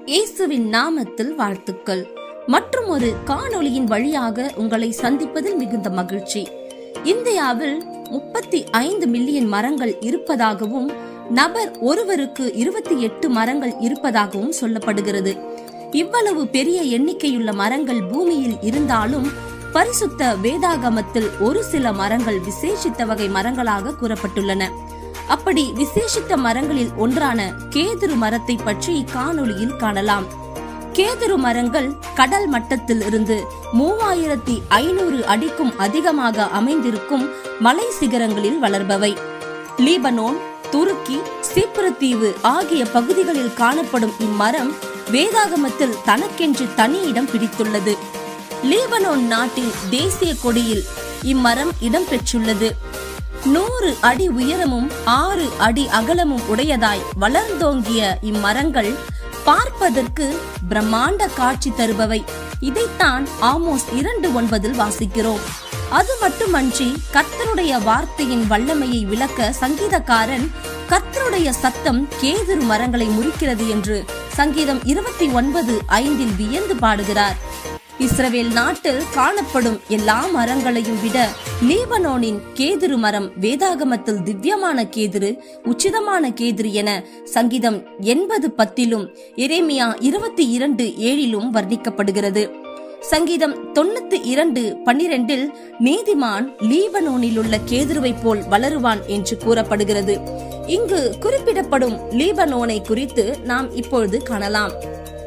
இயேசுவின் நாமத்தில் வாழ்த்துக்கள் மற்றும் ஒரு காணொளியின் வழியாக உங்களை சந்திப்பதில் மிகுந்த மகிழ்ச்சி இந்தியாவில் முப்பத்தி ஐந்து மில்லியன் மரங்கள் இருப்பதாகவும் நபர் ஒருவருக்கு இருபத்தி எட்டு மரங்கள் இருப்பதாகவும் சொல்லப்படுகிறது இவ்வளவு பெரிய எண்ணிக்கையுள்ள மரங்கள் பூமியில் இருந்தாலும் பரிசுத்த வேதாகமத்தில் ஒரு சில மரங்கள் விசேஷித்த வகை மரங்களாக கூறப்பட்டுள்ளன அப்படி விசேஷித்த மரங்களில் ஒன்றான கேதுரு மரத்தை பற்றி இக்காணொளியில் காணலாம் கேதுரு மரங்கள் கடல் மட்டத்தில் இருந்து மூவாயிரத்தி ஐநூறு அடிக்கும் அதிகமாக அமைந்திருக்கும் மலை சிகரங்களில் வளர்பவை லீபனோன் துருக்கி சீப்ரு தீவு ஆகிய பகுதிகளில் காணப்படும் இம்மரம் வேதாகமத்தில் தனக்கென்று தனி இடம் பிடித்துள்ளது லீபனோன் நாட்டின் தேசிய கொடியில் இம்மரம் இடம்பெற்றுள்ளது நூறு அடி உயரமும் ஆறு அடி அகலமும் உடையதாய் வளர்ந்தோங்கிய இம்மரங்கள் பார்ப்பதற்கு பிரம்மாண்ட காட்சி தருபவை இதைத்தான் ஆமோஸ் இரண்டு ஒன்பதில் வாசிக்கிறோம் அது மட்டுமன்றி கர்த்தருடைய வார்த்தையின் வல்லமையை விளக்க சங்கீதக்காரன் கர்த்தருடைய சத்தம் கேதுரு மரங்களை முறிக்கிறது என்று சங்கீதம் இருபத்தி ஒன்பது ஐந்தில் வியந்து பாடுகிறார் இஸ்ரவேல் நாட்டில் காணப்படும் எல்லா மரங்களையும் விட லீபனோனின் கேதுரு மரம் வேதாகமத்தில் திவ்யமான கேதுரு உச்சிதமான கேதுரு என சங்கீதம் எண்பது பத்திலும் எரேமியா இருபத்தி இரண்டு ஏழிலும் வர்ணிக்கப்படுகிறது சங்கீதம் தொண்ணூத்தி இரண்டு பன்னிரெண்டில் நீதிமான் லீபனோனில் உள்ள கேதுருவை போல் வளருவான் என்று கூறப்படுகிறது இங்கு குறிப்பிடப்படும் லீபனோனை குறித்து நாம் இப்பொழுது காணலாம்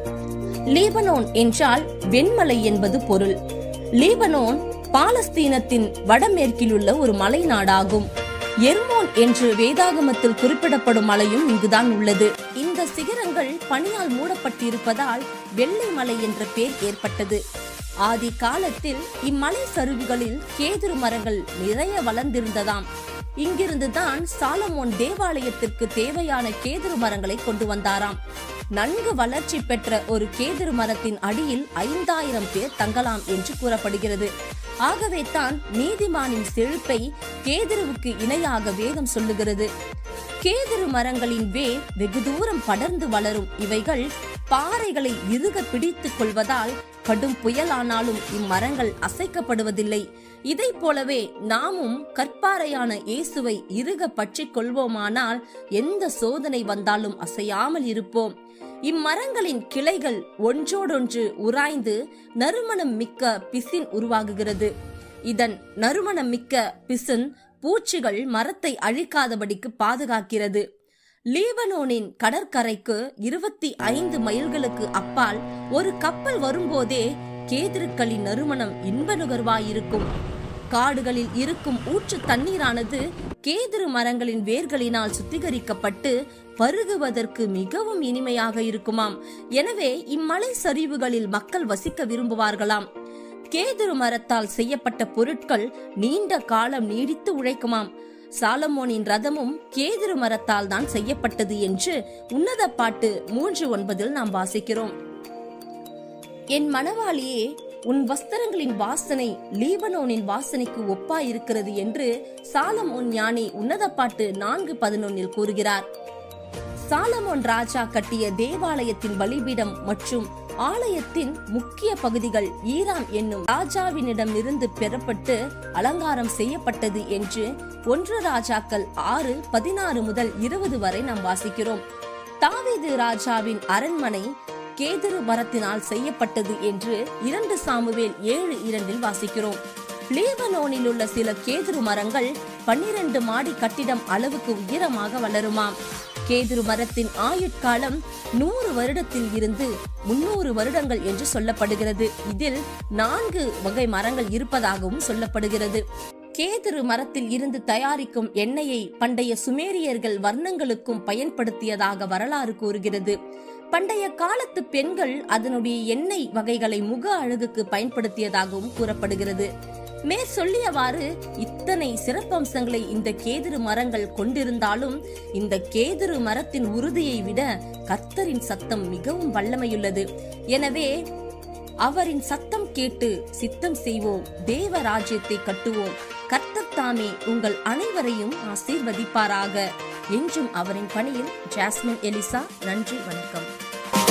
லீபனோன் என்றால் வெண்மலை என்பது பொருள் லீபனோன் பாலஸ்தீனத்தின் வடமேற்கில் உள்ள ஒரு மலை நாடாகும் எர்மோன் என்று வேதாகமத்தில் குறிப்பிடப்படும் மலையும் இங்குதான் உள்ளது இந்த சிகரங்கள் பனியால் மூடப்பட்டிருப்பதால் வெள்ளை மலை என்ற பெயர் ஏற்பட்டது ஆதி காலத்தில் இம்மலை சரிவுகளில் கேதுரு மரங்கள் நிறைய வளர்ந்திருந்ததாம் இங்கிருந்துதான் சாலமோன் தேவாலயத்திற்கு தேவையான கேதுரு மரங்களை கொண்டு வந்தாராம் நன்கு வளர்ச்சி பெற்ற ஒரு கேதுரு மரத்தின் அடியில் ஐந்தாயிரம் பேர் தங்கலாம் என்று கூறப்படுகிறது ஆகவே தான் நீதிமானின் செழிப்பை கேதுருவுக்கு இணையாக வேதம் சொல்லுகிறது கேதுரு மரங்களின் வேர் வெகு தூரம் படர்ந்து வளரும் இவைகள் பாறைகளை இறுக பிடித்துக் கொள்வதால் கடும் புயலானாலும் இம்மரங்கள் அசைக்கப்படுவதில்லை இதை போலவே நாமும் கற்பாறையான இயேசுவை இறுக பற்றிக் கொள்வோமானால் எந்த சோதனை வந்தாலும் அசையாமல் இருப்போம் இம்மரங்களின் கிளைகள் ஒன்றோடொன்று உராய்ந்து நறுமணம் மிக்க பிசின் உருவாகுகிறது இதன் நறுமணம் மிக்க பிசின் பூச்சிகள் மரத்தை அழிக்காதபடிக்கு பாதுகாக்கிறது லீபனோனின் கடற்கரைக்கு இருபத்தி ஐந்து மைல்களுக்கு அப்பால் ஒரு கப்பல் வரும்போதே கேதிருக்களின் நறுமணம் இன்ப நுகர்வாயிருக்கும் காடுகளில் இருக்கும் ஊற்று தண்ணீரானது கேதிரு மரங்களின் வேர்களினால் சுத்திகரிக்கப்பட்டு பருகுவதற்கு மிகவும் இனிமையாக இருக்குமாம் எனவே இம்மலை சரிவுகளில் மக்கள் வசிக்க விரும்புவார்களாம் கேதுரு மரத்தால் செய்யப்பட்ட பொருட்கள் நீண்ட காலம் நீடித்து உழைக்குமாம் சாலமோனின் ரதமும் கேதுரு மரத்தால் தான் செய்யப்பட்டது என்று உன்னத பாட்டு மூன்று ஒன்பதில் நாம் வாசிக்கிறோம் என் மணவாளியே உன் வஸ்திரங்களின் வாசனை லீபனோனின் வாசனைக்கு ஒப்பாயிருக்கிறது என்று சாலமோன் ஞானி உன்னத பாட்டு நான்கு பதினொன்னில் கூறுகிறார் சாலமோன் ராஜா கட்டிய தேவாலயத்தின் பலிபீடம் மற்றும் ஆலயத்தின் முக்கிய பகுதிகள் ஈராம் என்னும் ராஜாவினிடம் இருந்து பெறப்பட்டு அலங்காரம் செய்யப்பட்டது என்று ஒன்று ராஜாக்கள் ஆறு பதினாறு முதல் இருபது வரை நாம் வாசிக்கிறோம் தாவீது ராஜாவின் அரண்மனை கேதுரு மரத்தினால் செய்யப்பட்டது என்று இரண்டு சாமுவேல் ஏழு இரண்டில் வாசிக்கிறோம் லீபனோனில் உள்ள சில கேதுரு மரங்கள் பன்னிரண்டு மாடி கட்டிடம் அளவுக்கு உயரமாக வளருமாம் கேதுரு மரத்தின் ஆயுட்காலம் நூறு வருடத்தில் இருந்து முன்னூறு வருடங்கள் என்று சொல்லப்படுகிறது இதில் நான்கு வகை மரங்கள் இருப்பதாகவும் சொல்லப்படுகிறது கேதுரு மரத்தில் இருந்து தயாரிக்கும் எண்ணெயை பண்டைய சுமேரியர்கள் வர்ணங்களுக்கும் பயன்படுத்தியதாக வரலாறு கூறுகிறது பண்டைய காலத்து பெண்கள் அதனுடைய எண்ணெய் வகைகளை முக அழகுக்கு பயன்படுத்தியதாகவும் கூறப்படுகிறது மேற் சொல்லியவாறு இத்தனை சிறப்பம்சங்களை இந்த கேதுரு மரங்கள் கொண்டிருந்தாலும் இந்த கேதுரு மரத்தின் உறுதியை விட கர்த்தரின் சத்தம் மிகவும் வல்லமையுள்ளது எனவே அவரின் சத்தம் கேட்டு சித்தம் செய்வோம் தேவ ராஜ்யத்தை கட்டுவோம் கர்த்தர் தாமே உங்கள் அனைவரையும் ஆசீர்வதிப்பாராக என்றும் அவரின் பணியில் ஜாஸ்மின் எலிசா நன்றி வணக்கம்